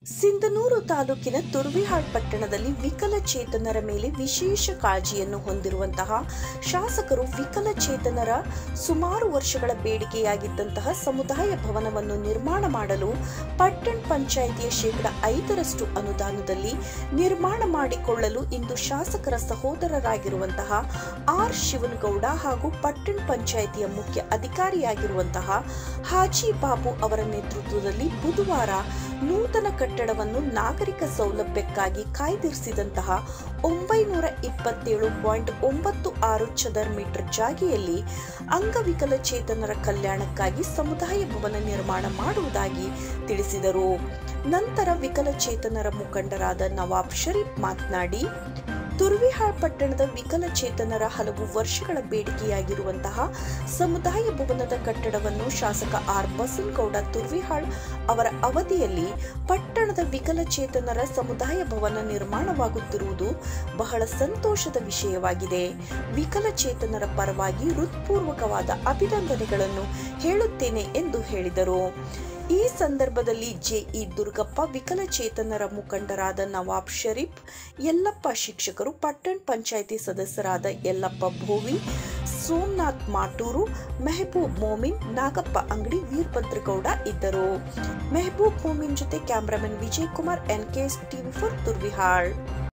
ಸಿಂಧನೂರು ತಾಲೂಕಿನ ತುರ್ವಿಹಾಳ್ ಪಟ್ಟಣದಲ್ಲಿ ವಿಕಲಚೇತನರ ಮೇಲೆ ವಿಶೇಷ ಕಾಳಜಿಯನ್ನು ಹೊಂದಿರುವಂತಹ ಶಾಸಕರು ವಿಕಲಚೇತನರ ಸುಮಾರು ವರ್ಷಗಳ ಬೇಡಿಕೆಯಾಗಿದ್ದಂತಹ ಸಮುದಾಯ ಭವನವನ್ನು ನಿರ್ಮಾಣ ಮಾಡಲು ಪಟ್ಟಣ ಪಂಚಾಯಿತಿಯ ಶೇಕಡ ಐದರಷ್ಟು ಅನುದಾನದಲ್ಲಿ ನಿರ್ಮಾಣ ಮಾಡಿಕೊಳ್ಳಲು ಇಂದು ಶಾಸಕರ ಸಹೋದರರಾಗಿರುವಂತಹ ಆರ್ ಶಿವನಗೌಡ ಹಾಗೂ ಪಟ್ಟಣ ಪಂಚಾಯಿತಿಯ ಮುಖ್ಯ ಅಧಿಕಾರಿಯಾಗಿರುವಂತಹ ಹಾಜಿ ಬಾಬು ಅವರ ನೇತೃತ್ವದಲ್ಲಿ ಬುಧವಾರ ನೂತನ ಕಟ್ಟಡವನ್ನು ನಾಗರಿಕ ಸೌಲಭ್ಯಕ್ಕಾಗಿ ಕಾಯ್ದಿರಿಸಿದಂತಹ ಒಂಬೈನೂರ ಇಪ್ಪತ್ತೇಳು ಪಾಯಿಂಟ್ ಒಂಬತ್ತು ಆರು ಚದರ್ ಮೀಟರ್ ಜಾಗೆಯಲ್ಲಿ ಅಂಗವಿಕಲಚೇತನರ ಕಲ್ಯಾಣಕ್ಕಾಗಿ ಸಮುದಾಯ ಭವನ ನಿರ್ಮಾಣ ಮಾಡುವುದಾಗಿ ತಿಳಿಸಿದರು ನಂತರ ವಿಕಲಚೇತನರ ಮುಖಂಡರಾದ ನವಾಬ್ ಶರೀಫ್ ಮಾತನಾಡಿ ತುರ್ವಿಹಾಳ್ ಪಟ್ಟಣದ ವಿಕಲಚೇತನರ ಹಲವು ವರ್ಷಗಳ ಬೇಡಿಕೆಯಾಗಿರುವಂತಹ ಸಮುದಾಯ ಭವನದ ಕಟ್ಟಡವನ್ನು ಶಾಸಕ ಆರ್ ಬಸನಗೌಡ ತುರ್ವಿಹಾಳ್ ಅವರ ಅವಧಿಯಲ್ಲಿ ಪಟ್ಟಣದ ವಿಕಲಚೇತನರ ಸಮುದಾಯ ಭವನ ನಿರ್ಮಾಣವಾಗುತ್ತಿರುವುದು ಬಹಳ ಸಂತೋಷದ ವಿಷಯವಾಗಿದೆ ವಿಕಲಚೇತನರ ಪರವಾಗಿ ಹೃತ್ಪೂರ್ವಕವಾದ ಅಭಿನಂದನೆಗಳನ್ನು ಹೇಳುತ್ತೇನೆ ಎಂದು ಹೇಳಿದರು ಈ ಸಂದರ್ಭದಲ್ಲಿ ಜೆಇ ದುರ್ಗಪ್ಪ ವಿಕಲಚೇತನರ ಮುಖಂಡರಾದ ನವಾಬ್ ಶರೀಫ್ ಯಲ್ಲಪ್ಪ ಶಿಕ್ಷಕರು ಪಟ್ಟಣ ಪಂಚಾಯಿತಿ ಸದಸ್ಯರಾದ ಯಲ್ಲಪ್ಪ ಭೋವಿ ಸೋಮನಾಥ್ ಮಾಟೂರು ಮೆಹಬೂಬ್ ಮೋಮಿನ್ ನಾಗಪ್ಪ ಅಂಗಡಿ ವೀರಭದ್ರಗೌಡ ಇದ್ದರು ಮೆಹಬೂಬ್ ಮೋಮಿನ್ ಜೊತೆ cameraman Vijay Kumar N K TV four Turvihal